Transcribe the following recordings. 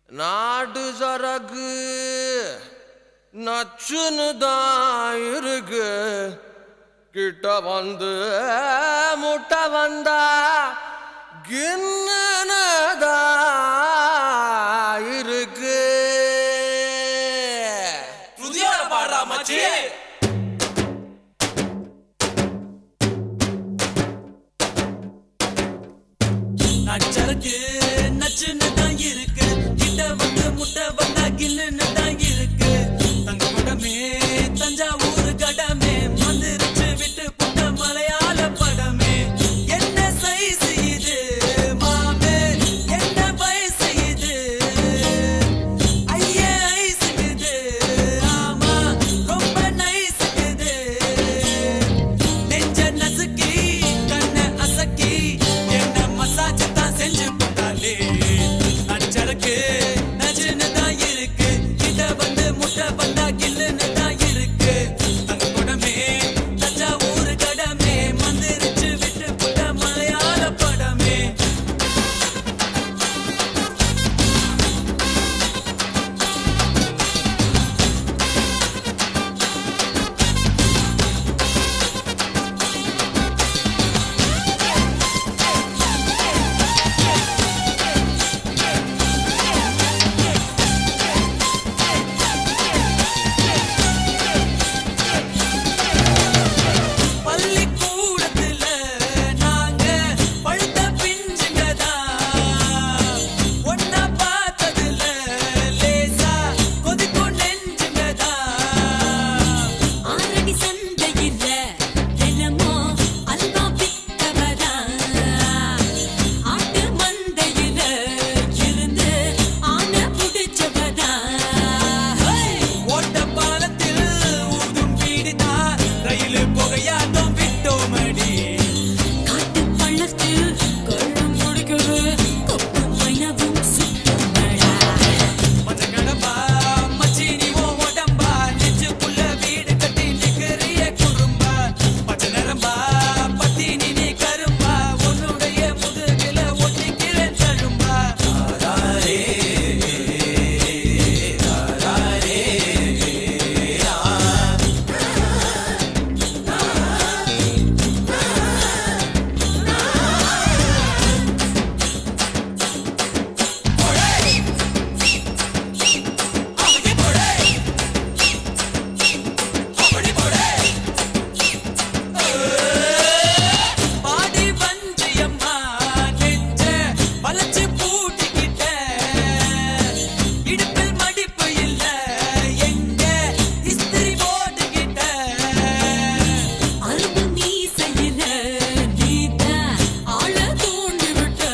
நாடு சரக்கு நச்சுன்னு தான் இருக்கு கிட்ட வந்து முட்டை வந்தா கிண்ணனதா இருக்கு புதியோட பாடுறா மச்சி நச்சருக்கு நச்சுன்னு தான் இருக்கு கிட்ட வந்து முட்டை வந்தா கில்லுன்னு தான் இருக்கு தங்க படமே தஞ்சாவூர் கடமே மந்திரிச்சு விட்டு புட்ட மலையாள படமே என்ன சைஸ் இது மாமே என்ன வயசு இது ஐயே ஐஸ் இது ஆமா ரொம்ப நைஸ் இது நெஞ்ச நசுக்கி கண்ண அசக்கி என்ன மசாஜ் தான் செஞ்சு போட்டாலே நச்சருக்கு நச்சுன்னு தான் இருக்கு கிட்ட வந்து முட்டை வந்தா கில்லுன்னு தான் இருக்கு தங்க குடமே தஞ்சாவூர் கடமே மந்திரிச்சு விட்டு புட்ட மலையாள படமே பள்ளிக்கூடத்துல நாங்க பழுத்த பிஞ்சுங்கதா ஒன்னா பார்த்ததுல லேசா கொதிக்கும் நெஞ்சுங்கதா ஆரடி சந்தையில தினமும் அல்வா வித்தவரா ஆட்டு மந்தையில இருந்து ஆன புடிச்சவரா ஓட்ட பாலத்தில் ஊதும் பீடிதா ரயில் புகையாட்டம் விட்டோமடி காட்டு பள்ளத்தில் கொள்ளும் முடிக்கிறது கொப்பு மைனவும் சுத்தமடா மஞ்ச கடம்பா மச்சினி ஓ உடம்பா நெஞ்சுக்குள்ள வீடு கட்டி நிக்கிறிய குறும்பா பச்சை நரம்பா பத்தினி நீ கரும்பா உன்னுடைய முதுகில ஒட்டிக்கிறேன் தழும்பா பாடி வஞ்சியம்மா நெஞ்ச வளைச்சு பூட்டிக்கிட்ட இடுப்பில் மடிப்பு இல்ல எங்க இஸ்திரி போட்டுக்கிட்ட அரும்பு மீசையில நீத்த ஆள தூண்டி விட்ட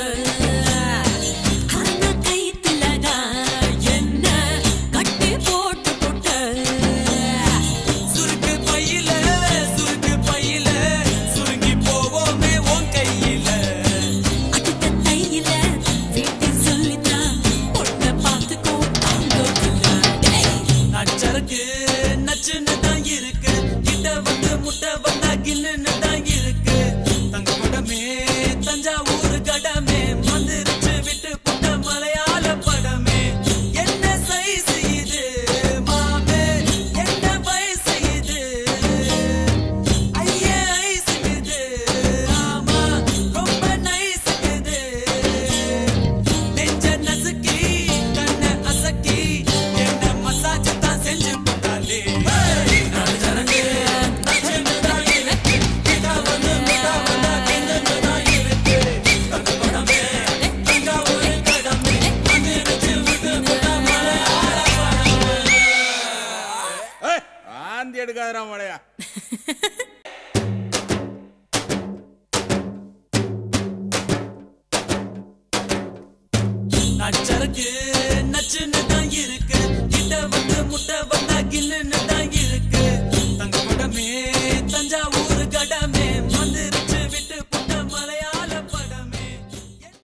அந்த கைத்துலதான் என்ன கட்டி போட்டு போட்ட சுருக்கு பையில சுருக்கு பையில சுருங்கி போவோமே உன் கையில அடுத்த தையில வீட்டில் சொல்லித்தான் பொண்ணை பார்த்துக்கோ தாங்கோக்குல நச்சருக்கு நச்சுன்னு தான் இருக்கு கிட்ட வந்து முட்டை வந்தா கில்லுன்னு தான் இருக்கு தங்க படமே தஞ்சாவூர் கடமே மந்திரிச்சு விட்டு புட்ட மலையாள படமே என்ன சைஸ் இது மாமே என்ன வயசு இது ஐயே ஐஸ் இது ஆமா ரொம்ப நைஸ் இது நெஞ்ச நசுக்கி கண்ண அசக்கி என்ன மசாஜ் தான் செஞ்சு போட்டாலே நாடு சரக்கு நச்சுன்னு தான் இருக்கு கிட்ட வந்து முட்டை வந்தா கிண்டுன்னு தான் இருக்கு தங்க படமே தஞ்சாவூர் கடமே மந்திரிச்சு விட்டு புட்ட மலையாள படமே ஆந்தி எடுக்காதரா மழையா